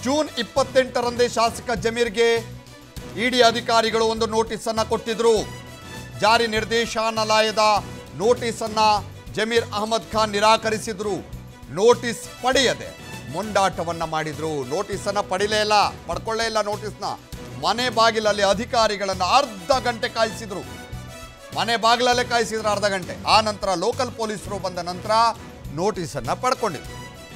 June ಇಪ್ಪತ್ತೆಂಟರಂದೇ ಶಾಸಕ ಜಮೀರ್ಗೆ ಇಡಿ ಅಧಿಕಾರಿಗಳು ಒಂದು ನೋಟಿಸ್ ಅನ್ನ ಕೊಟ್ಟಿದ್ರು ಜಾರಿ ನಿರ್ದೇಶನಾಲಯದ ನೋಟಿಸ್ ಅನ್ನ ಜಮೀರ್ ಅಹಮದ್ ಖಾನ್ ನಿರಾಕರಿಸಿದ್ರು ನೋಟಿಸ್ ಪಡೆಯದೆ ಮುಂಡಾಟವನ್ನ ಮಾಡಿದ್ರು ನೋಟಿಸ್ ಅನ್ನ ಪಡಿಲೇ ಇಲ್ಲ ಪಡ್ಕೊಳ್ಳೇ ಇಲ್ಲ ನೋಟಿಸ್ನ ಮನೆ ಬಾಗಿಲಲ್ಲಿ ಅಧಿಕಾರಿಗಳನ್ನ ಅರ್ಧ ಗಂಟೆ ಕಾಯಿಸಿದ್ರು ಮನೆ ಬಾಗಿಲಲ್ಲೇ ಕಾಯಿಸಿದ್ರು ಅರ್ಧ ಗಂಟೆ ಆ ನಂತರ ಲೋಕಲ್ ಪೊಲೀಸರು ಬಂದ ನಂತರ ನೋಟಿಸನ್ನು ಪಡ್ಕೊಂಡಿದ್ರು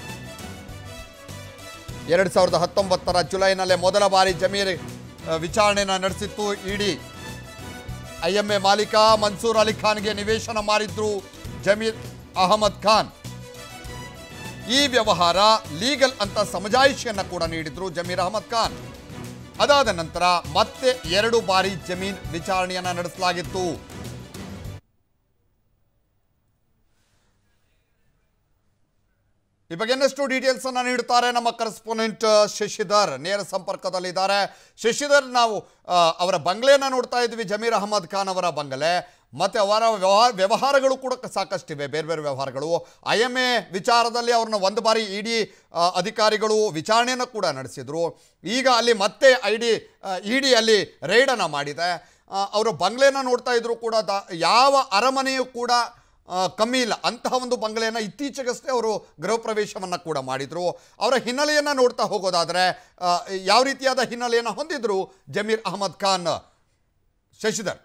ಎರಡು ಸಾವಿರದ ಹತ್ತೊಂಬತ್ತರ ಜುಲೈನಲ್ಲೇ ಮೊದಲ ಬಾರಿ ಜಮೀರ್ ಆ, ವಿಚಾರಣೆನ ನಡೆಸಿತ್ತು ಇಡಿ ಐ ಎಂ ಎ ಮಾಲೀಕ ಮನ್ಸೂರ್ ಅಲಿ ಖಾನ್ಗೆ ನಿವೇಶನ ಮಾರಿದ್ರು ಜಮೀರ್ ಅಹಮದ್ ಖಾನ್ ಈ ವ್ಯವಹಾರ ಲೀಗಲ್ ಅಂತ ಸಮಜಾಯಿಷಿಯನ್ನ ಕೂಡ ನೀಡಿದ್ರು ಜಮೀರ್ ಅಹಮದ್ ಖಾನ್ ಅದಾದ ನಂತರ ಮತ್ತೆ ಎರಡು ಬಾರಿ ಜಮೀನ್ ವಿಚಾರಣೆಯನ್ನ ನಡೆಸಲಾಗಿತ್ತು ಈ ಬಗ್ಗೆ ಇನ್ನಷ್ಟು ಡೀಟೇಲ್ಸ್ ಅನ್ನ ನೀಡುತ್ತಾರೆ ನಮ್ಮ ಕರೆಸ್ಪಾಂಡೆಂಟ್ ಶಶಿಧರ್ ನೇರ ಸಂಪರ್ಕದಲ್ಲಿದ್ದಾರೆ ಶಶಿಧರ್ ನಾವು ಆ, ಅವರ ಬಂಗ್ಲೆಯನ್ನ ನೋಡ್ತಾ ಇದ್ವಿ ಜಮೀರ್ ಅಹಮದ್ ಖಾನ್ ಅವರ ಬಂಗಲೆ ಮತ್ತೆ ಅವರ ವ್ಯವಹಾರ ವ್ಯವಹಾರಗಳು ಕೂಡ ಸಾಕಷ್ಟಿವೆ ಬೇರೆ ಬೇರೆ ವ್ಯವಹಾರಗಳು ಐ ಎಮ್ ಎ ವಿಚಾರದಲ್ಲಿ ಅವ್ರನ್ನ ಒಂದು ಬಾರಿ ಇ ಡಿ ಅಧಿಕಾರಿಗಳು ವಿಚಾರಣೆಯನ್ನು ಕೂಡ ನಡೆಸಿದ್ರು ಈಗ ಅಲ್ಲಿ ಮತ್ತೆ ಐ ಡಿ ಇ ಡಿ ಅಲ್ಲಿ ರೇಡನ್ನು ಮಾಡಿದೆ ಆ, ಅವರು ಬಂಗ್ಲೆನ ನೋಡ್ತಾ ಇದ್ರು ಕೂಡ ದ ಯಾವ ಅರಮನೆಯೂ ಕೂಡ ಆ, ಕಮ್ಮಿ ಇಲ್ಲ ಅಂತಹ ಒಂದು ಬಂಗಲೆಯನ್ನು ಇತ್ತೀಚೆಗಷ್ಟೇ ಅವರು ಗೃಹ ಪ್ರವೇಶವನ್ನು ಕೂಡ ಮಾಡಿದರು ಅವರ ಹಿನ್ನೆಲೆಯನ್ನು ನೋಡ್ತಾ ಹೋಗೋದಾದರೆ ಆ, ಯಾವ ರೀತಿಯಾದ ಹಿನ್ನೆಲೆಯನ್ನು ಹೊಂದಿದ್ರು ಜಮೀರ್ ಅಹಮದ್ ಖಾನ್ ಶಶಿಧರ್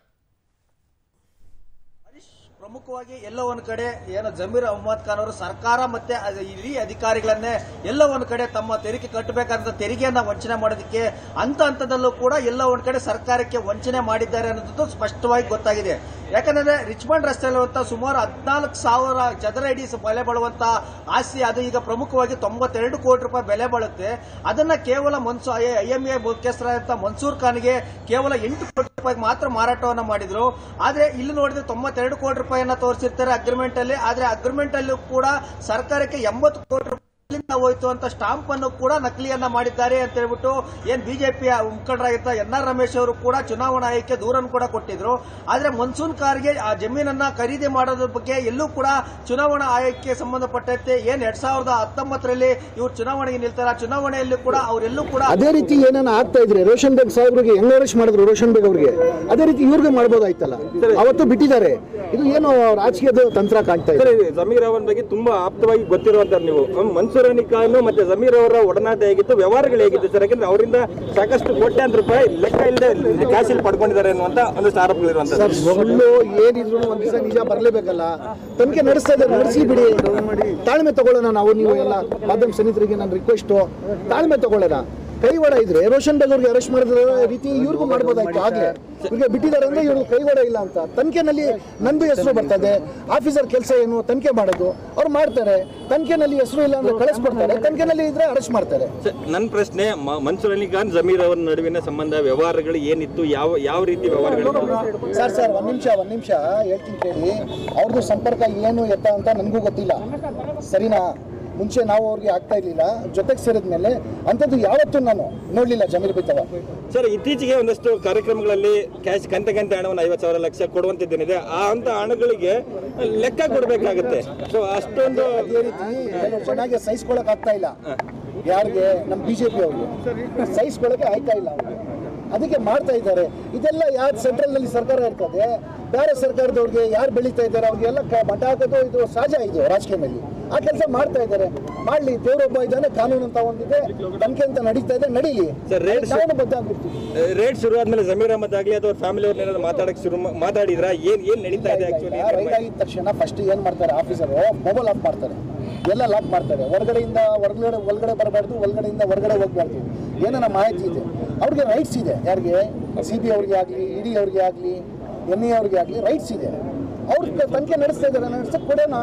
ಪ್ರಮುಖವಾಗಿ ಎಲ್ಲ ಒಂದ್ ಕಡೆ ಏನು ಜಮೀರ್ ಅಹಮದ್ ಖಾನ್ ಅವರು ಸರ್ಕಾರ ಮತ್ತೆ ಅದ್- ಇಡೀ ಅಧಿಕಾರಿಗಳನ್ನೇ ಎಲ್ಲ ಒಂದ್ ಕಡೆ ತಮ್ಮ ತೆರಿಗೆ ಕಟ್ಟಬೇಕಾದಂತ ತೆರಿಗೆಯನ್ನ ವಂಚನೆ ಮಾಡೋದಕ್ಕೆ ಹಂತ ಹಂತದಲ್ಲೂ ಕೂಡ ಎಲ್ಲ ಒಂದ್ ಕಡೆ ಸರ್ಕಾರಕ್ಕೆ ವಂಚನೆ ಮಾಡಿದ್ದಾರೆ ಅನ್ನೋದು ಸ್ಪಷ್ಟವಾಗಿ ಗೊತ್ತಾಗಿದೆ ಯಾಕಂದ್ರೆ ರಿಚ್ಮಂಡ್ ರಸ್ತೆಯಲ್ಲಿರುವಂತಹ ಸುಮಾರು ಹದಿನಾಲ್ಕು ಸಾವಿರ ಚದರ ಅಡಿ ಬೆಲೆ ಬಾಳುವಂತ ಆಸ್ತಿ ಅದು ಈಗ ಪ್ರಮುಖವಾಗಿ ತೊಂಬತ್ತೆರಡು ಕೋಟಿ ರೂಪಾಯಿ ಬೆಲೆ ಬಾಳುತ್ತೆ ಅದನ್ನ ಕೇವಲ ಮನ್ಸೂ ಐಎಂಎ ಮುಖ್ಯಸ್ಥರಾದಂತಹ ಮನ್ಸೂರ್ ಖಾನ್ಗೆ ಕೇವಲ ಎಂಟು ಕೋಟಿ ರೂಪಾಯಿ ಮಾತ್ರ ಮಾರಾಟವನ್ನ ಮಾಡಿದ್ರು ಆದ್ರೆ ಇಲ್ಲಿ ನೋಡಿದ್ರೆ ತೊಂಬತ್ತೆರಡು ಕೋಟಿ ರೂಪಾಯಿಯನ್ನ ತೋರಿಸಿರ್ತಾರೆ ಅಗ್ರಿಮೆಂಟ್ ಅಲ್ಲಿ ಆದ್ರೆ ಅಗ್ರಿಮೆಂಟ್ ಅಲ್ಲಿ ಕೂಡ ಸರ್ಕಾರಕ್ಕೆ ಎಂಬತ್ತು ಕೋಟಿ ರೂಪಾಯಿ ಎಲ್ಲಿಂದ ಹೋಯ್ತು ಅಂತ ಸ್ಟಾಂಪ್ ಅನ್ನು ಕೂಡ ನಕಲಿಯನ್ನ ಮಾಡಿದ್ದಾರೆ ಅಂತ ಹೇಳ್ಬಿಟ್ಟು ಏನ್ ಬಿಜೆಪಿಯ ಮುಖಂಡರಾಗಿದ್ದ ಎನ್ ಆರ್ ರಮೇಶ್ ಅವರು ಕೂಡ ಚುನಾವಣಾ ಆಯೋಗಕ್ಕೆ ದೂರನ್ನು ಕೂಡ ಕೊಟ್ಟಿದ್ರು ಆದ್ರೆ ಮನ್ಸೂನ್ ಕಾರ್ಗೆ ಆ ಜಮೀನನ್ನ ಖರೀದಿ ಮಾಡೋದ್ರ ಬಗ್ಗೆ ಎಲ್ಲೂ ಕೂಡ ಚುನಾವಣಾ ಆಯೋಗಕ್ಕೆ ಸಂಬಂಧಪಟ್ಟಂತೆ ಏನ್ ಎರಡ್ ಸಾವಿರದ ಹತ್ತೊಂಬತ್ತರಲ್ಲಿ ಇವ್ರು ಚುನಾವಣೆಗೆ ನಿಲ್ತಾರೆ ಆ ಚುನಾವಣೆಯಲ್ಲೂ ಕೂಡ ಅವರೆಲ್ಲೂ ಕೂಡ ಅದೇ ರೀತಿ ಏನಾನ ಆಗ್ತಾ ಇದ್ರೆ ರೋಷನ್ ಬೇಗ್ ಸಾಹೇಬ್ರಿಗೆ ಹೆಂಗ್ ಅರೆಸ್ಟ್ ಮಾಡಿದ್ರು ರೋಷನ್ ಬೇಗ್ ಅವ್ರಿಗೆ ಅದೇ ರೀತಿ ಇವ್ರಿಗೆ ಮಾಡ್ಬೋದಾಯ್ತಲ್ಲ ಅವತ್ತು ಬಿಟ್ಟಿದ್ದಾರೆ ಇದು ಏನು ರಾಜಕೀಯದ ತಂತ್ರ ಕಾಣ್ತಾ ಇದೆ ಸರ್ ಇದು ಜಮೀರ್ ಅವರ ಬಗ್ಗೆ ತುಂಬಾ ಆಪ್ತವಾಗಿ ಗೊತ್ತಿರುವಂತ ನೀವು ಅವ್ನು ಮನ್ಸೂರ್ ಅಲಿ ಖಾನ್ ಮತ್ತೆ ಜಮೀರ್ ಅವರ ಒಡನಾಟ ಹೇಗಿತ್ತು ವ್ಯವಹಾರಗಳು ಹೇಗಿತ್ತು ಸರ್ ಯಾಕಂದ್ರೆ ಅವರಿಂದ ಸಾಕಷ್ಟು ಕೋಟ್ಯಾಂತರ ರೂಪಾಯಿ ಲೆಕ್ಕ ಇಲ್ಲದೆ ಕ್ಯಾಶ್ ಪಡ್ಕೊಂಡಿದ್ದಾರೆ ಅನ್ನುವಂತ ಒಂದಷ್ಟು ಆರೋಪಗಳಿರುವಂತ ಸರ್ ಸುಳ್ಳು ಏನಿದ್ರು ಒಂದ್ ದಿವಸ ನಿಜ ಬರ್ಲೇಬೇಕಲ್ಲ ತನಿಖೆ ನಡೆಸ್ತಾ ಇದ್ದಾರೆ ನಡೆಸಿ ಬಿಡಿ ತಾಳ್ಮೆ ತಗೊಳ್ಳೋಣ ನಾವು ನೀವು ಎಲ್ಲ ಮಾಧ್ಯಮ ಸನ್ನಿಧರಿಗೆ ನನ್ನ ರಿಕ್ವೆಸ್ಟ್ ತಾಳ್ಮೆ ತಗೊಳ್ಳೋಣ ಕೈವಾಡ ಇದ್ರೆ ರೋಷನ್ ಬೇಗ್ ಅವ್ರಿಗೆ ಅರೆಸ್ಟ್ ಮಾಡಿದ ರೀತಿ ಇವ್ರಿಗೂ ಮಾಡ್ಬೋದಾಯ್ತು ಆಗ್ಲೇ ಇವ್ರಿಗೆ ಬಿಟ್ಟಿದ್ದಾರೆ ಅಂದ್ರೆ ಇವ್ರಿಗೆ ಕೈವಾಡ ಇಲ್ಲ ಅಂತ ತನಿಖೆನಲ್ಲಿ ನಂದು ಹೆಸರು ಬರ್ತದೆ ಆಫೀಸರ್ ಕೆಲಸ ಏನು ತನಿಖೆ ಮಾಡೋದು ಅವ್ರು ಮಾಡ್ತಾರೆ ತನಿಖೆನಲ್ಲಿ ಹೆಸರು ಇಲ್ಲ ಅಂದ್ರೆ ಕಳಿಸ್ಕೊಡ್ತಾರೆ ತನಿಖೆನಲ್ಲಿ ಇದ್ರೆ ಅರೆಸ್ಟ್ ಮಾಡ್ತಾರೆ ಸರ್, ನನ್ನ ಪ್ರಶ್ನೆ ಮ- ಮನ್ಸೂರ್ ಅಲಿ ಖಾನ್ ಜಮೀರ್ ಅವರ ನಡುವಿನ ಸಂಬಂಧ ವ್ಯವಹಾರಗಳು ಏನಿತ್ತು ಯಾವ ಯಾವ ರೀತಿ ವ್ಯವಹಾರಗಳು ಸರ್ ಸರ್ ಒಂದ್ ನಿಮಿಷ ಒಂದ್ ನಿಮಿಷ ಹೇಳ್ತೀನಿ ಕೇಳಿ ಅವ್ರದ್ದು ಸಂಪರ್ಕ ಏನು ಎತ್ತ ಅಂತ ನನಗೂ ಗೊತ್ತಿಲ್ಲ ಸರಿನಾ ಮುಂಚೆ ನಾವು ಅವ್ರಿಗೆ ಆಗ್ತಾ ಇರ್ಲಿಲ್ಲ ಜೊತೆಗೆ ಸೇರಿದ್ಮೇಲೆ ಅಂಥದ್ದು ಯಾವತ್ತೂ ನಾನು ನೋಡ್ಲಿಲ್ಲ ಜಮೀರ್ ಬಿತ್ತವ ಸರ್ ಇತ್ತೀಚೆಗೆ ಒಂದಷ್ಟು ಕಾರ್ಯಕ್ರಮಗಳಲ್ಲಿ ಕ್ಯಾಶ್ ಕಂತೆ ಕಂತೆ ಹಣವನ್ನು ಐವತ್ತು ಸಾವಿರ ಲಕ್ಷ ಕೊಡುವಂತದ್ದೇನಿದೆ ಆ ಅಂತ ಹಣಗಳಿಗೆ ಲೆಕ್ಕ ಕೊಡಬೇಕಾಗುತ್ತೆ ಸೊ ಅಷ್ಟೊಂದು ಅದೇ ರೀತಿ ಕೆಲವು ಚೆನ್ನಾಗಿ ಸಹಿಸ್ಕೊಳಕ್ ಆಗ್ತಾ ಇಲ್ಲ ಯಾರಿಗೆ ನಮ್ಮ ಬಿಜೆಪಿ ಅವ್ರಿಗೆ ಸಹಿಸ್ಕೊಳಕ್ಕೆ ಆಯ್ತಾ ಇಲ್ಲ ಅವ್ರಿಗೆ ಅದಕ್ಕೆ ಮಾಡ್ತಾ ಇದ್ದಾರೆ ಇದೆಲ್ಲ ಯಾರು ಸೆಂಟ್ರಲ್ ನಲ್ಲಿ ಸರ್ಕಾರ ಇರ್ತದೆ ಬೇರೆ ಸರ್ಕಾರದವ್ರಿಗೆ ಯಾರು ಬೆಳೀತಾ ಇದ್ದಾರೆ ಅವ್ರಿಗೆಲ್ಲ ಕ- ಮಠ ಹಾಕೋದು ಇದು ಸಹಜ ಇದು ರಾಜಕೀಯದಲ್ಲಿ ಆ ಕೆಲಸ ಮಾಡ್ತಾ ಇದ್ದಾರೆ ಮಾಡ್ಲಿ ದೇವರೊಬ್ಬ ಇದ್ದಾನೆ ಕಾನೂನು ಅಂತ ಒಂದಿದೆ ತನಿಖೆ ಅಂತ ನಡೀತಾ ಇದೆ ನಡೀಲಿ ಸರ್, ರೇಟ್ ಸ- ನಾವು ಬದ್ಧ ಆಗ್ಬಿಡ್ತೀವಿ ರೇಟ್ ಶುರು ಆದ್ಮೇಲೆ ಜಮೀರ್ ಅಹಮದ್ ಆಗ್ಲಿ ಅಥವಾ ಫ್ಯಾಮಿಲಿ ಅವ್ರನ್ನ ಏನಾದ್ರು ಮಾತಾಡಕ್ ಶುರು ಮಾ- ಮಾತಾಡಿದ್ರ ಏನ್ ಏನ್ ನಡೀತಾ ಇದೆ ಆಕ್ಚುಲಿ ರೈಡ್ ಆಗಿದ ತಕ್ಷಣ ಫಸ್ಟ್ ಏನ್ ಮಾಡ್ತಾರೆ ಆಫೀಸರು ಮೊಬೈಲ್ ಆಫ್ ಮಾಡ್ತಾರೆ ಎಲ್ಲ ಲಾಕ್ ಮಾಡ್ತಾರೆ ಹೊರಗಡೆಯಿಂದ ಹೊರಗಡೆ ಒಳಗಡೆ ಬರಬಾರ್ದು ಒಳಗಡೆಯಿಂದ ಹೊರಗಡೆ ಹೋಗ್ಬಾರ್ದು ಏನಾನ ಮಾಹಿತಿ ಇದೆ ಅವ್ರಿಗೆ ರೈಟ್ಸ್ ಇದೆ ಯಾರಿಗೆ ಸಿ ಬಿ ಅವ್ರಿಗೆ ಆಗಲಿ ಇಡಿ ಅವ್ರಿಗೆ ಆಗಲಿ ಎನ್ ಎ ಅವ್ರಿಗೆ ಆಗಲಿ ರೈಟ್ಸ್ ಇದೆ ಅವ್ರಿಗೆ ತನಿಖೆ ನಡೆಸ್ತಾ ಇದ್ದಾರೆ ನಡೆಸಕ್ಕೆ ಕೊಡೋಣ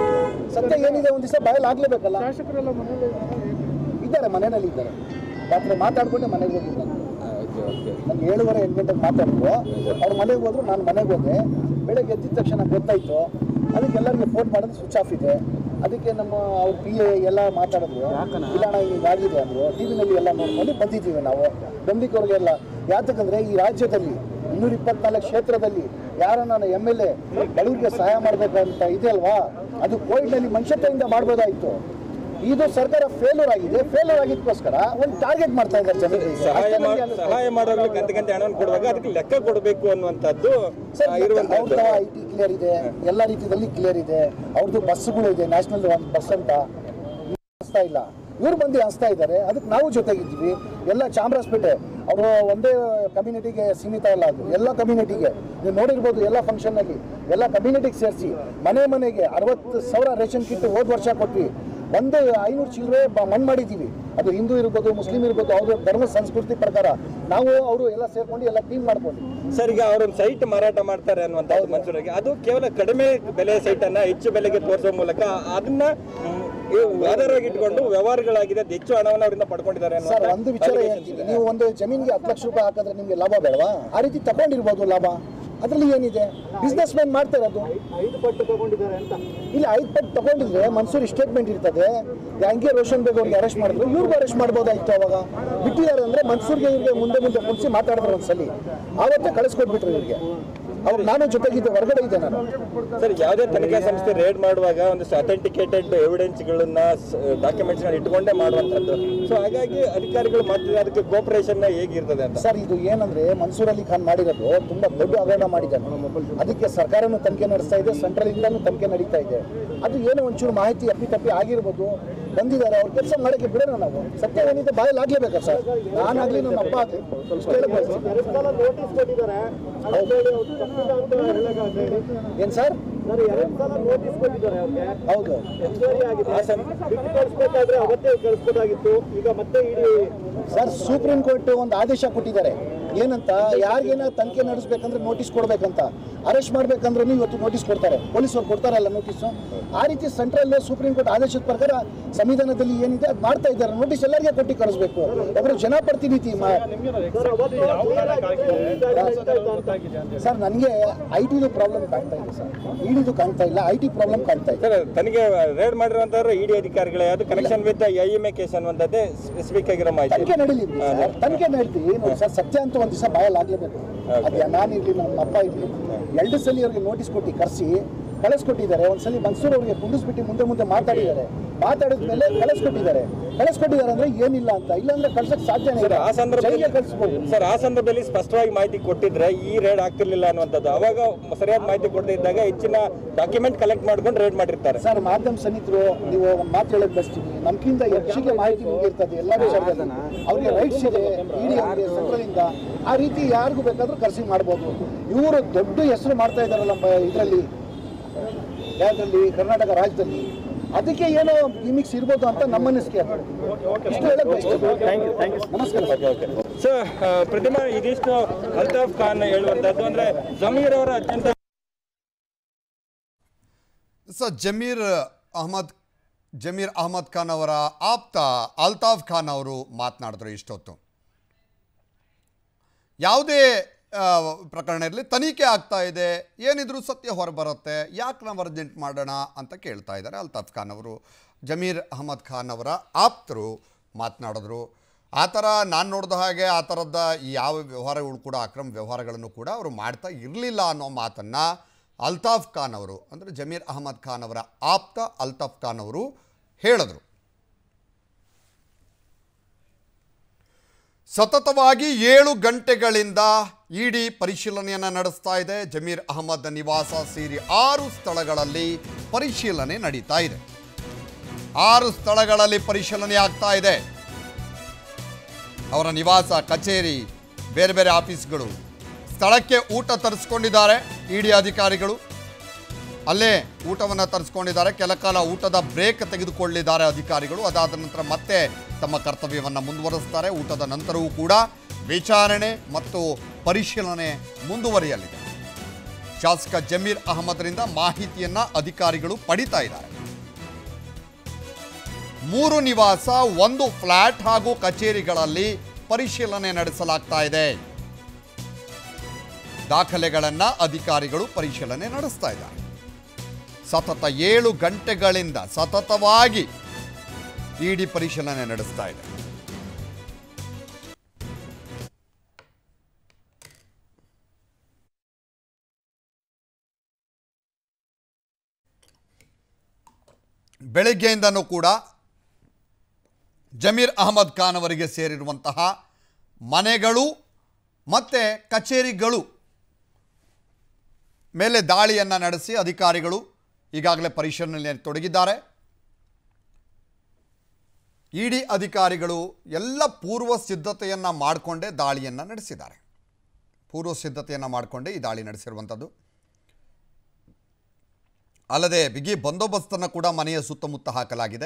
ಸತ್ಯ ಏನಿದೆ ಒಂದು ದಿವಸ ಬಾಯಲ್ಲಿ ಆಗ್ಲೇಬೇಕಲ್ಲ ಇದ್ದಾರೆ ಮನೆಯಲ್ಲಿ ಇದ್ದಾರೆ ರಾತ್ರಿ ಮಾತಾಡ್ಕೊಂಡೆ ಮನೆಗೆ ಹೋಗಿದ್ದಾರೆ ನನಗೆ ಏಳುವರೆ ಎಂಟು ಗಂಟೆಗೆ ಮಾತಾಡಿದ್ರು ಅವ್ರ ಮನೆಗೆ ಹೋದ್ರು ನಾನು ಮನೆಗೆ ಹೋದೆ ಬೆಳಗ್ಗೆ ಎದ್ದಿದ ತಕ್ಷಣ ಗೊತ್ತಾಯ್ತು ಅದಕ್ಕೆ ಎಲ್ಲರಿಗೂ ಫೋನ್ ಮಾಡೋದು ಸ್ವಿಚ್ ಆಫ್ ಇದೆ ಅದಕ್ಕೆ ನಮ್ಮ ಅವ್ರ ಪಿ ಎ ಎಲ್ಲ ಮಾತಾಡಿದ್ರು ಇಲ್ಲ ಅಣ್ಣ ಹಿಂಗೆ ಆಗಿದೆ ಅಂದರು ಟಿ ವಿನಲ್ಲಿ ಎಲ್ಲ ನೋಡ್ಕೊಂಡು ಬಂದಿದ್ದೀವಿ ನಾವು ಬೆಂಬಲಿಕವ್ರಿಗೆಲ್ಲ ಯಾತಕ್ಕಂದ್ರೆ ಈ ರಾಜ್ಯದಲ್ಲಿ ಇನ್ನೂರ ಇಪ್ಪತ್ನಾಲ್ಕು ಕ್ಷೇತ್ರದಲ್ಲಿ ಯಾರ ನಾನು ಎಮ್ ಎಲ್ ಎ ಬಡವರಿಗೆ ಸಹಾಯ ಮಾಡಬೇಕಂತ ಇದೆ ಅಲ್ವಾ ಅದು ಕೋವಿಡ್ನಲ್ಲಿ ಮನುಷ್ಯತ್ವದಿಂದ ಮಾಡ್ಬೋದಾಯಿತು ಇದು ಸರ್ಕಾರ ಫೇಲ್ಯೂರ್ ಆಗಿದೆ ಫೇಲ್ಯೂರ್ ಆಗಿದ್ದಕ್ಕೋಸ್ಕರ ಒಂದು ಟಾರ್ಗೆಟ್ ಮಾಡ್ತಾ ಇದ್ದಾರೆ ಜನರಿಗೆ ಸಹಾಯ ಅಷ್ಟೇ ಮಾ- ನನಗೆ ಅನ್ನಿಸ್ತಾ ಇದೆ. ಸಹಾಯ ಮಾಡೋರ್ಗೆ ಗಂಟೆ ಗಂಟೆ ಹಣವನ್ನು ಕೊಡುವಾಗ ಅದಕ್ಕೆ ಲೆಕ್ಕ ಕೊಡಬೇಕು ಅನ್ನುವಂಥದ್ದು ಆ, ಇರುವಂತಹದ್ದು ಐ ಟಿ ಕ್ಲಿಯರ್ ಇದೆ ಎಲ್ಲ ರೀತಿಯಲ್ಲಿ ಕ್ಲಿಯರ್ ಇದೆ ಅವ್ರದ್ದು ಬಸ್ಗಳು ಇದೆ ನ್ಯಾಷನಲ್ ಬಸ್ ಅಂತ ಅನಿಸ್ತಾ ಇಲ್ಲ ಇವ್ರು ಬಂದು ಅನಿಸ್ತಾ ಇದ್ದಾರೆ ಅದಕ್ಕೆ ನಾವು ಜೊತೆಗಿದ್ದೀವಿ ಎಲ್ಲ ಚಾಮರಾಜಪೇಟೆ ಅವರು ಒಂದೇ ಕಮ್ಯುನಿಟಿಗೆ ಸೀಮಿತ ಇಲ್ಲ ಅದು ಎಲ್ಲ ಕಮ್ಯುನಿಟಿಗೆ ನೀವು ನೋಡಿರ್ಬೋದು ಎಲ್ಲ ಫಂಕ್ಷನ್ನಲ್ಲಿ ಎಲ್ಲ ಕಮ್ಯುನಿಟಿಗೆ ಸೇರಿಸಿ ಮನೆ ಮನೆಗೆ ಅರವತ್ತು ಸಾವಿರ ರೇಷನ್ ಕಿಟ್ ಹೋದ ವರ್ಷ ಕೊಟ್ವಿ ಒಂದು ಐನೂರು ಚಿಲ್ಲರೆ ಮಣ್ಣು ಮಾಡಿದ್ದೀವಿ ಅದು ಹಿಂದೂ ಇರ್ಬೋದು ಮುಸ್ಲಿಂ ಇರ್ಬೋದು ಅವ್ರ ಧರ್ಮ ಸಂಸ್ಕೃತಿ ಪ್ರಕಾರ ನಾವು ಅವರು ಎಲ್ಲ ಸೇರ್ಕೊಂಡು ಎಲ್ಲ ಕ್ಲೀನ್ ಮಾಡ್ಕೊಂಡು ಸರ್ ಈಗ ಅವರೊಂದು ಸೈಟ್ ಮಾರಾಟ ಮಾಡ್ತಾರೆ ಅನ್ನುವಂತ ಮನುಷ್ಯರಿಗೆ ಅದು ಕೇವಲ ಕಡಿಮೆ ಬೆಲೆ ಸೈಟ್ ಅನ್ನ ಹೆಚ್ಚು ಬೆಲೆಗೆ ತೋರಿಸುವ ಮೂಲಕ ಅದನ್ನ ಮ್, ಇವು ಆಧಾರವಾಗಿ ಇಟ್ಕೊಂಡು ವ್ಯವಹಾರಗಳಾಗಿದೆ ಅದು ಹೆಚ್ಚು ಹಣವನ್ನು ಅವರಿಂದ ಪಡ್ಕೊಂಡಿದ್ದಾರೆ ಸರ್ ಅನ್ನುವಂಥ ಒಂದು ವಿಚಾರ allegations ಹೇಳ್ತೀನಿ ಇದೆ. ನೀವು ಒಂದು ಜಮೀನಿಗೆ ಹತ್ತು ಲಕ್ಷ ರೂಪಾಯಿ ಹಾಕಿದ್ರೆ ನಿಮಗೆ ಲಾಭ ಬೇಡವಾ ಆ ರೀತಿ ತಗೊಂಡಿರ್ಬೋದು ಲಾಭ ಅದರಲ್ಲಿ ಏನಿದೆ ಬಿಸ್ನೆಸ್ ಮ್ಯಾನ್ ಮಾಡ್ತಾ ಇರೋದು ಐದು ಪಟ್ಟು ತಗೊಂಡಿದ್ದಾರೆ ಅಂತ ಇಲ್ಲ ಐದು ಪಟ್ಟು ತಗೊಂಡಿದ್ರೆ ಮನ್ಸೂರಿ ಸ್ಟೇಟ್ಮೆಂಟ್ ಇರ್ತದೆ ಹಂಗೆ ರೋಷನ್ ಬೇಗ್ ಅವ್ರಿಗೆ ಅರೆಸ್ಟ್ ಮಾಡಿದ್ರು ಇವ್ರಿಗೂ ಅರೆಸ್ಟ್ ಮಾಡ್ಬೋದಾಯ್ತು ಅವಾಗ ಬಿಟ್ಟಿದ್ದಾರೆ ಅಂದ್ರೆ ಮನ್ಸೂರ್ಗೆ ಇವ್ರಿಗೆ ಮುಂದೆ ಮುಂದೆ ಕುಣಿಸಿ ಮಾತಾಡಿದ್ರು ಒಂದ್ಸಲಿ ಆವತ್ತೇ ಕಳಿಸ್ಕೊಟ್ಬಿಟ್ರು ಇವ್ರಿಗೆ ಅವ್ರು ನಾನು ಜೊತೆಗಿದ್ದೆ ಹೊರಗಡೆ ಇದ್ದೆ ನಾನು ಸರ್ ಯಾವುದೇ ತನಿಖಾ ಸಂಸ್ಥೆ ರೇಡ್ ಮಾಡುವಾಗ ಒಂದಿಷ್ಟು ಅಥೆಂಟಿಕೇಟೆಡ್ ಎವಿಡೆನ್ಸ್ಗಳನ್ನ ಡಾಕ್ಯುಮೆಂಟ್ಸ್ ಇಟ್ಕೊಂಡೇ ಮಾಡುವಂಥದ್ದು ಸೊ ಹಾಗಾಗಿ ಅಧಿಕಾರಿಗಳು ಮಾಡ್ತಿದ್ದಾರೆ ಅದಕ್ಕೆ ಕೋಪರೇಷನ್ ಹೇಗಿರ್ತದೆ ಅಂತ ಸರ್ ಇದು ಏನಂದ್ರೆ ಮನ್ಸೂರ್ ಅಲಿ ಖಾನ್ ಮಾಡಿರೋದು ತುಂಬಾ ದೊಡ್ಡ ಹಗರಣ ಮಾಡಿದ್ದಾನೆ ಅದಕ್ಕೆ ಸರ್ಕಾರನೂ ತನಿಖೆ ನಡೆಸ್ತಾ ಇದೆ ಸೆಂಟ್ರಲ್ ಇಂದಾನು ತನಿಖೆ ನಡೀತಾ ಇದೆ ಅದು ಏನೋ ಒಂಚೂರು ಮಾಹಿತಿ ಅಪ್ಪಿ ತಪ್ಪಿ ಆಗಿರ್ಬೋದು ಬಂದಿದ್ದಾರೆ ಅವ್ರ ಕೆಲಸ ಮಾಡಕ್ಕೆ ಬಿಡೋಣ ನಾವು ಸತ್ಯ ಏನಿದೆ ಬಾಯಲ್ಲಿ ಆಗ್ಲೇಬೇಕಾ ಸರ್ ನಾನಾಗ್ಲಿ ನಮ್ಮ ಅಪ್ಪ ಆಗ್ಲಿ ಇಷ್ಟು ಹೇಳಕ್ ಬಯಸ್ತೀನಿ. ಎರಡು ಸಲ ನೋಟಿಸ್ ಕೊಟ್ಟಿದ್ದಾರೆ ಅದಕ್ಕೆ ಹೇಳಿ ಅವ್ರು ತಪ್ಪಿಲ್ಲ ಅಂತ ಹೇಳಕ್ಕಾಗಲ್ಲ ಹೇಳಿ. ಏನ್ ಸರ್ ಸರ್ ಎರಡು ಸಲ ನೋಟಿಸ್ ಕೊಟ್ಟಿದ್ದಾರೆ ಅವ್ರಿಗೆ ಹೌದು ಎಂಕ್ವೈರಿ ಆಗಿದೆ ಬಿಟ್ಟು ಕಳಿಸ್ಬೇಕಾದ್ರೆ ಅವತ್ತೇ ಕಳಿಸ್ಬೋದಾಗಿತ್ತು ಈಗ ಮತ್ತೆ ಇಡೀ ಸರ್ ಸುಪ್ರೀಂ ಕೋರ್ಟ್ ಒಂದು ಆದೇಶ ಕೊಟ್ಟಿದ್ದಾರೆ ಏನಂತ ಯಾರಿಗೇನ ತನಿಖೆ ನಡೆಸ್ಬೇಕಂದ್ರೆ ನೋಟಿಸ್ ಕೊಡ್ಬೇಕಂತ ಅರೆಸ್ಟ್ ಮಾಡ್ಬೇಕಂದ್ರೆ ಇವತ್ತು ನೋಟಿಸ್ ಕೊಡ್ತಾರೆ ಪೊಲೀಸರು ಕೊಡ್ತಾರಲ್ಲ ನೋಟಿಸ್ ಆ ರೀತಿ ಸೆಂಟ್ರಲ್ ಸುಪ್ರೀಂ ಕೋರ್ಟ್ ಆದೇಶದ ಪ್ರಕಾರ ಸಂವಿಧಾನದಲ್ಲಿ ಏನಿದೆ ಅದು ಮಾಡ್ತಾ ಇದ್ದಾರೆ ನೋಟಿಸ್ ಎಲ್ಲರಿಗೆ ಕೊಟ್ಟು ಕಳಿಸ್ಬೇಕು ಒಬ್ಬರು ಜನಪ್ರತಿನಿಧಿ ಮಾ- ಸರ್ ಅವತ್ತು clear ಆಗಿತ್ತು, ಈಗ ನಡೀತಾ ಇಲ್ಲ ಅಂತ. ಸರ್ ನನಗೆ ಐ ಟಿದು ಪ್ರಾಬ್ಲಮ್ ಕಾಣ್ತಾ ಇದೆ ಸರ್ ಇಡಿದು ಕಾಣ್ತಾ ಇಲ್ಲ ಐ ಟಿ ಪ್ರಾಬ್ಲಮ್ ಕಾಣ್ತಾ ಇದೆ ಸರ್ ತನಿಖೆ ರೇಡ್ ಮಾಡಿರುವಂತವ್ರು ಇಡಿ ಅಧಿಕಾರಿಗಳು ಯಾವುದು connection with I M A case ಅನ್ನುವಂಥದ್ದೇ ಸ್ಪೆಸಿಫಿಕ್ ಆಗಿರೋ ಮಾಹಿತಿ ತನಿಖೆ ನಡೀಲಿ ಬಿಡಿ ಸರ್ ತನಿಖೆ ನಡೀತೀವಿ ನೋಡಿ ಸರ್ ಸತ್ಯ ಅಂತ ಒಂದು ದಿವಸ ಬಾಯಲ್ಲಿ ಆಗ್ಲೇಬೇಕು ಅದೇ ನಾನಿರ್ಲಿ ನಮ್ಮ ಅಪ್ಪ ಇರ್ಲಿ ಎರಡು ಸಲ ಅವ್ರಿಗೆ ನೋಟಿಸ್ ಕೊಟ್ಟು ಕರೆಸಿ ಕಳಿಸ್ಕೊಟ್ಟಿದ್ದಾರೆ ಒಂದ್ಸಲಿ ಮನ್ಸೂರ್ ಅವ್ರಿಗೆ ಕುಂಡಿಸ್ಬಿಟ್ಟು ಮುಂದೆ ಮುಂದೆ ಮಾತಾಡಿದ್ದಾರೆ ಮಾತಾಡಿದ ಮೇಲೆ ಕಳಿಸ್ಕೊಟ್ಟಿದ್ದಾರೆ ಕಳಿಸ್ಕೊಟ್ಟಿದ್ದಾರೆ ಅಂದ್ರೆ ಏನಿಲ್ಲ ಅಂತ ಇಲ್ಲಾಂದ್ರೆ ಕಳ್ಸಕ್ ಸಾಧ್ಯನೇ ಸರ್ ಇಲ್ಲ ಆ ಸಂದರ್ಭದಲ್ಲಿ ಜೈಲಿಗೆ ಕಳಿಸ್ಬೋದು ಸರ್ ಆ ಸಂದರ್ಭದಲ್ಲಿ ಸ್ಪಷ್ಟವಾಗಿ ಮಾಹಿತಿ ಕೊಟ್ಟಿದ್ರೆ ಈ ರೇಡ್ ಆಗ್ತಿರ್ಲಿಲ್ಲ ಅನ್ನುವಂಥದ್ದು ಅವಾಗ ಸರಿಯಾದ ಮಾಹಿತಿ ಕೊಡದೇ ಇದ್ದಾಗ ಹೆಚ್ಚಿನ ಡಾಕ್ಯುಮೆಂಟ್ ಕಲೆಕ್ಟ್ ಮಾಡ್ಕೊಂಡು ರೇಡ್ ಮಾಡಿರ್ತಾರೆ ಸರ್ ಮಾಧ್ಯಮ ಸನ್ನಿಹಿತರು ನೀವು ಒಂದು ಮಾತು ಹೇಳಕ್ ಬಯಸ್ತೀನಿ ನಮ್ಗಿಂತ ಹೆಚ್ಚಿಗೆ ಮಾಹಿತಿ ನಿಮ್ಗೆ ಇರ್ತದೆ ಎಲ್ಲ ವಿಚಾರದಲ್ಲಿ ಅವ್ರಿಗೆ ರೈಟ್ಸ್ ಇದೆ ಇಡಿ ಅವ್ರಿಗೆ ಸೆಂಟ್ರಲ್ ಇಂದ ಆ ರೀತಿ ಯಾರಿಗೂ ಬೇಕಾದ್ರೂ ಕರ್ಸಿ ಮಾಡ್ಬೋದು ಇವರು ದೊಡ್ಡ ಹೆಸರು ಮಾಡ್ತಾ ಇದಾರಲ್ಲ ಇದರಲ್ಲಿ ಯಾವ್ದ್ರಲ್ಲಿ ಕರ್ನಾಟಕ ರಾಜ್ಯದಲ್ಲಿ ಅದಕ್ಕೆ ಏನೋ ಗಿಮಿಕ್ಸ್ ಇರ್ಬೋದು ಅಂತ ನಮ್ಮ ಅನಿಸಿಕೆ ಇಷ್ಟು ಹೇಳಕ್ ಬಯಸ್ತೀನಿ ನಮಸ್ಕಾರ ಸರ್ ಸೊ ಪ್ರತಿಮಾ ಇದಿಷ್ಟು ಅಲ್ತಾಫ್ ಖಾನ್ ಹೇಳುವಂತದ್ದು ಅಂದ್ರೆ ಜಮೀರ್ ಅವರ ಅತ್ಯಂತ ಸೊ ಜಮೀರ್ ಅಹಮದ್ ಜಮೀರ್ ಅಹಮದ್ ಖಾನ್ ಅವರ ಆಪ್ತ ಅಲ್ತಾಫ್ ಖಾನ್ ಅವರು ಮಾತನಾಡಿದ್ರು ಇಷ್ಟೊತ್ತು ಯಾವುದೇ ಆ, ಪ್ರಕರಣ ಇರಲಿ ತನಿಖೆ ಆಗ್ತಾ ಇದೆ ಏನಿದ್ರು ಸತ್ಯ ಹೊರಬರುತ್ತೆ ಯಾಕೆ ನಾವು ಅರ್ಜೆಂಟ್ ಮಾಡೋಣ ಅಂತ ಕೇಳ್ತಾ ಇದ್ದಾರೆ ಅಲ್ತಾಫ್ ಖಾನ್ ಅವರು ಜಮೀರ್ ಅಹಮದ್ ಖಾನ್ ಅವರ ಆಪ್ತರು ಮಾತನಾಡಿದ್ರು ಆ ಥರ ನಾನು ನೋಡಿದ ಹಾಗೆ ಆ ಥರದ ಯಾವ ವ್ಯವಹಾರಗಳು ಕೂಡ ಅಕ್ರಮ ವ್ಯವಹಾರಗಳನ್ನು ಕೂಡ ಅವರು ಮಾಡ್ತಾ ಇರಲಿಲ್ಲ ಅನ್ನೋ ಮಾತನ್ನು ಅಲ್ತಾಫ್ ಖಾನ್ ಅವರು ಅಂದರೆ ಜಮೀರ್ ಅಹಮದ್ ಖಾನ್ ಅವರ ಆಪ್ತ ಅಲ್ತಾಫ್ ಖಾನ್ ಅವರು ಹೇಳಿದ್ರು ಸತತವಾಗಿ ಏಳು ಗಂಟೆಗಳಿಂದ ಇಡಿ ಪರಿಶೀಲನೆಯನ್ನು ನಡೆಸ್ತಾ ಇದೆ ಜಮೀರ್ ಅಹಮದ್ ನಿವಾಸ ಸೇರಿ ಆರು ಸ್ಥಳಗಳಲ್ಲಿ ಪರಿಶೀಲನೆ ನಡೀತಾ ಇದೆ ಆರು ಸ್ಥಳಗಳಲ್ಲಿ ಪರಿಶೀಲನೆ ಆಗ್ತಾ ಇದೆ ಅವರ ನಿವಾಸ ಕಚೇರಿ ಬೇರೆ ಬೇರೆ ಆಫೀಸ್ಗಳು ಸ್ಥಳಕ್ಕೆ ಊಟ ತರಿಸ್ಕೊಂಡಿದ್ದಾರೆ ಇಡಿ ಅಧಿಕಾರಿಗಳು ಅಲ್ಲೇ ಊಟವನ್ನು ತರಿಸ್ಕೊಂಡಿದ್ದಾರೆ ಕೆಲ ಕಾಲ ಊಟದ ಬ್ರೇಕ್ ತೆಗೆದುಕೊಳ್ಳಿದ್ದಾರೆ ಅಧಿಕಾರಿಗಳು ಅದಾದ ನಂತರ ಮತ್ತೆ ತಮ್ಮ ಕರ್ತವ್ಯವನ್ನು ಮುಂದುವರಿಸ್ತಾರೆ ಊಟದ ನಂತರವೂ ಕೂಡ ವಿಚಾರಣೆ ಮತ್ತು ಪರಿಶೀಲನೆ ಮುಂದುವರಿಯಲಿದೆ ಶಾಸಕ ಜಮೀರ್ ಅಹಮದ್ರಿಂದ ಮಾಹಿತಿಯನ್ನ ಅಧಿಕಾರಿಗಳು ಪಡಿತಾ ಇದ್ದಾರೆ ಮೂರು ನಿವಾಸ ಒಂದು ಫ್ಲಾಟ್ ಹಾಗೂ ಕಚೇರಿಗಳಲ್ಲಿ ಪರಿಶೀಲನೆ ನಡೆಸಲಾಗ್ತಾ ಇದೆ ದಾಖಲೆಗಳನ್ನ ಅಧಿಕಾರಿಗಳು ಪರಿಶೀಲನೆ ನಡೆಸ್ತಾ ಇದ್ದಾರೆ ಸತತ ಏಳು ಗಂಟೆಗಳಿಂದ ಸತತವಾಗಿ ಇಡಿ ಪರಿಶೀಲನೆ ನಡೆಸ್ತಾ ಇದೆ ಬೆಳಗ್ಗೆಯಿಂದನೂ ಕೂಡ ಜಮೀರ್ ಅಹಮದ್ ಖಾನ್ ಅವರಿಗೆ ಸೇರಿರುವಂತಹ ಮನೆಗಳು ಮತ್ತು ಕಚೇರಿಗಳು ಮೇಲೆ ದಾಳಿಯನ್ನು ನಡೆಸಿ ಅಧಿಕಾರಿಗಳು ಈಗಾಗಲೇ ಪರಿಶೀಲನೆಯಲ್ಲಿ ತೊಡಗಿದ್ದಾರೆ ಇಡಿ ಅಧಿಕಾರಿಗಳು ಎಲ್ಲ ಪೂರ್ವ ಸಿದ್ಧತೆಯನ್ನು ಮಾಡಿಕೊಂಡೇ ದಾಳಿಯನ್ನು ನಡೆಸಿದ್ದಾರೆ ಪೂರ್ವ ಸಿದ್ಧತೆಯನ್ನು ಮಾಡಿಕೊಂಡೇ ಈ ದಾಳಿ ನಡೆಸಿರುವಂಥದ್ದು ಅಲ್ಲದೆ ಬಿಗಿ ಬಂದೋಬಸ್ತನ್ನು ಕೂಡ ಮನೆಯ ಸುತ್ತಮುತ್ತ ಹಾಕಲಾಗಿದೆ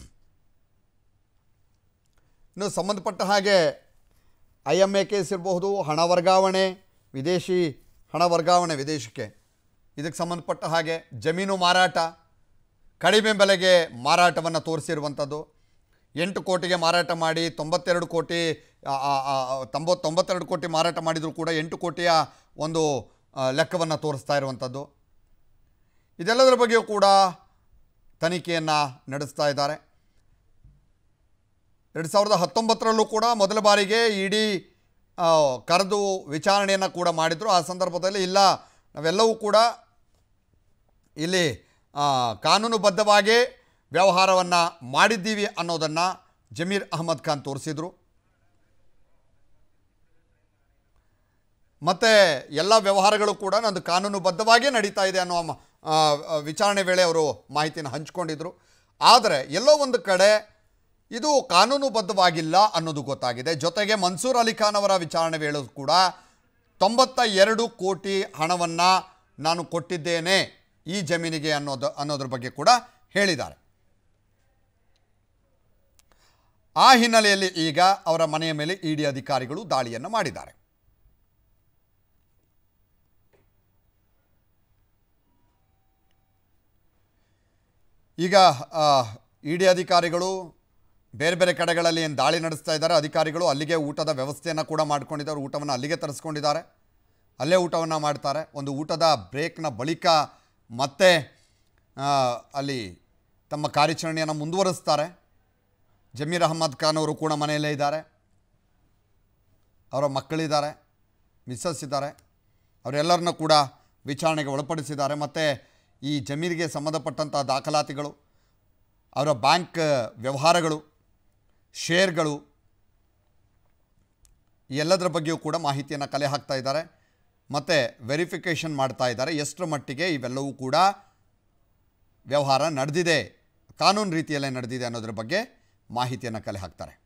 ಇನ್ನು ಸಂಬಂಧಪಟ್ಟ ಹಾಗೆ ಐ ಎಮ್ ಎ ಕೇಸ್ ಇರಬಹುದು ಹಣ ವರ್ಗಾವಣೆ ವಿದೇಶಿ ಹಣ ವರ್ಗಾವಣೆ ವಿದೇಶಕ್ಕೆ ಇದಕ್ಕೆ ಸಂಬಂಧಪಟ್ಟ ಹಾಗೆ ಜಮೀನು ಮಾರಾಟ ಕಡಿಮೆ ಬೆಲೆಗೆ ಮಾರಾಟವನ್ನು ತೋರಿಸಿರುವಂಥದ್ದು ಎಂಟು ಕೋಟಿಗೆ ಮಾರಾಟ ಮಾಡಿ ತೊಂಬತ್ತೆರಡು ಕೋಟಿ ಆ, ಆ, ಆ, ತೊಂಬತ್ತು ತೊಂಬತ್ತೆರಡು ಕೋಟಿ ಮಾರಾಟ ಮಾಡಿದರೂ ಕೂಡ ಎಂಟು ಕೋಟಿಯ ಒಂದು ಲೆಕ್ಕವನ್ನು ತೋರಿಸ್ತಾ ಇರುವಂಥದ್ದು ಇದೆಲ್ಲದರ ಬಗ್ಗೆಯೂ ಕೂಡ ತನಿಖೆಯನ್ನು ನಡೆಸ್ತಾ ಇದ್ದಾರೆ ಎರಡು ಸಾವಿರದ ಹತ್ತೊಂಬತ್ತರಲ್ಲೂ ಕೂಡ ಮೊದಲ ಬಾರಿಗೆ ಇಡೀ ಕರೆದು ವಿಚಾರಣೆಯನ್ನು ಕೂಡ ಮಾಡಿದರು ಆ ಸಂದರ್ಭದಲ್ಲಿ ಇಲ್ಲ ನಾವೆಲ್ಲವೂ ಕೂಡ ಇಲ್ಲಿ ಆ, ಕಾನೂನುಬದ್ಧವಾಗಿ ವ್ಯವಹಾರವನ್ನು ಮಾಡಿದ್ದೀವಿ ಅನ್ನೋದನ್ನು ಜಮೀರ್ ಅಹಮದ್ ಖಾನ್ ತೋರಿಸಿದರು ಮತ್ತು ಎಲ್ಲ ವ್ಯವಹಾರಗಳು ಕೂಡ ನಂದು ಕಾನೂನುಬದ್ಧವಾಗಿಯೇ ನಡೀತಾ ಇದೆ ಅನ್ನೋ ಮ- ಆ, ಆ, ವಿಚಾರಣೆ ವೇಳೆ ಅವರು ಮಾಹಿತಿಯನ್ನು ಹಂಚಿಕೊಂಡಿದ್ದರು ಆದರೆ ಎಲ್ಲೋ ಒಂದು ಕಡೆ ಇದು ಕಾನೂನುಬದ್ಧವಾಗಿಲ್ಲ ಅನ್ನೋದು ಗೊತ್ತಾಗಿದೆ ಜೊತೆಗೆ ಮನ್ಸೂರ್ ಅಲಿ ಖಾನ್ ಅವರ ವಿಚಾರಣೆ ವೇಳೆ ಕೂಡ ತೊಂಬತ್ತ ಎರಡು ಕೋಟಿ ಹಣವನ್ನು ನಾನು ಕೊಟ್ಟಿದ್ದೇನೆ ಈ ಜಮೀನಿಗೆ ಅನ್ನೋದು ಅನ್ನೋದ್ರ ಬಗ್ಗೆ ಕೂಡ ಹೇಳಿದ್ದಾರೆ ಆ ಹಿನ್ನೆಲೆಯಲ್ಲಿ ಈಗ ಅವರ ಮನೆಯ ಮೇಲೆ ಇಡಿ ಅಧಿಕಾರಿಗಳು ದಾಳಿಯನ್ನು ಮಾಡಿದ್ದಾರೆ ಈಗ ಇ ಡಿ ಅಧಿಕಾರಿಗಳು ಬೇರೆ ಬೇರೆ ಕಡೆಗಳಲ್ಲಿ ಏನು ದಾಳಿ ನಡೆಸ್ತಾ ಇದ್ದಾರೆ ಅಧಿಕಾರಿಗಳು ಅಲ್ಲಿಗೆ ಊಟದ ವ್ಯವಸ್ಥೆಯನ್ನು ಕೂಡ ಮಾಡ್ಕೊಂಡಿದ್ದಾರೆ ಊಟವನ್ನು ಅಲ್ಲಿಗೆ ತರಿಸ್ಕೊಂಡಿದ್ದಾರೆ ಅಲ್ಲೇ ಊಟವನ್ನು ಮಾಡ್ತಾರೆ ಒಂದು ಊಟದ ಬ್ರೇಕ್ನ ಬಳಿಕ ಮತ್ತೆ ಆ, ಅಲ್ಲಿ ತಮ್ಮ ಕಾರ್ಯಾಚರಣೆಯನ್ನು ಮುಂದುವರಿಸ್ತಾರೆ ಜಮೀರ್ ಅಹಮದ್ ಖಾನ್ ಅವರು ಕೂಡ ಮನೆಯಲ್ಲೇ ಇದ್ದಾರೆ ಅವರ ಮಕ್ಕಳಿದ್ದಾರೆ ಮಿಸ್ಸಸ್ ಇದ್ದಾರೆ ಅವರೆಲ್ಲರನ್ನ ಕೂಡ ವಿಚಾರಣೆಗೆ ಒಳಪಡಿಸಿದ್ದಾರೆ ಮತ್ತು ಈ ಜಮೀರಿಗೆ ಸಂಬಂಧಪಟ್ಟಂಥ ದಾಖಲಾತಿಗಳು ಅವರ ಬ್ಯಾಂಕ್ ವ್ಯವಹಾರಗಳು ಶೇರ್ಗಳು ಈ ಎಲ್ಲದರ ಬಗ್ಗೆಯೂ ಕೂಡ ಮಾಹಿತಿಯನ್ನು ಕಲೆ ಹಾಕ್ತಾ ಇದ್ದಾರೆ ಮತ್ತು ವೆರಿಫಿಕೇಷನ್ ಮಾಡ್ತಾ ಇದ್ದಾರೆ ಎಷ್ಟರ ಮಟ್ಟಿಗೆ ಇವೆಲ್ಲವೂ ಕೂಡ ವ್ಯವಹಾರ ನಡೆದಿದೆ ಕಾನೂನು ರೀತಿಯಲ್ಲೇ ನಡೆದಿದೆ ಅನ್ನೋದ್ರ ಬಗ್ಗೆ ಮಾಹಿತಿಯನ್ನು ಕಲೆ ಹಾಕ್ತಾರೆ